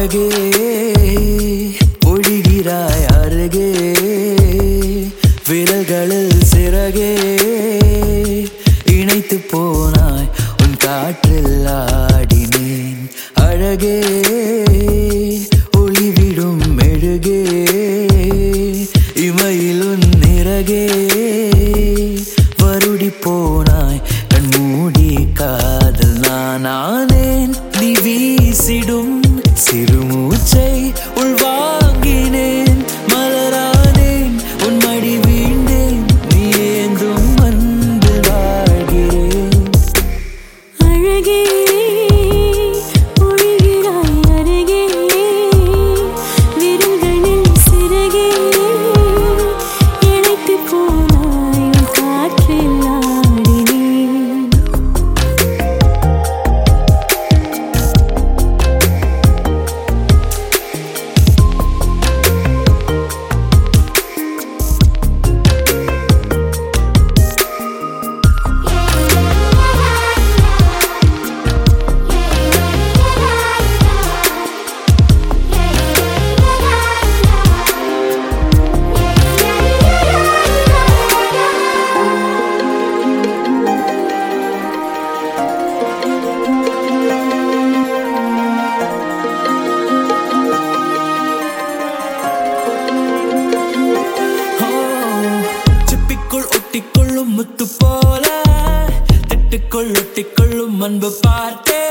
அழகே ஒழிகிறாய் அருகே விரல்களில் சிறகே இணைத்து போனாய் உன் காற்றில் ஆடினேன் அழகே ஒளிவிடும் மெழுகே இமையில் உன் நிறகே வருடி போனாய் கண் மூடி காதல் நான் ஆனேன் நீ வீசிடும் சிறுமூச்சை உள்வாங்கினேன் மலரானேன் உன் மடி வீண்டேன் நீ ஏந்தும் அன்பில் வாழ்கிறேன் அழகே ஒழிகிறாய் அருகே விரல்களில் சிறகே இணைத்து போனாய் உன் காற்றில் ஆடினேன் ஓ, சிப்பிக்குள் ஒட்டிக்கொள்ளும் முத்து போல திட்டுக்குள் ஒட்டிக்கொள்ளும் அன்பு பார்த்தே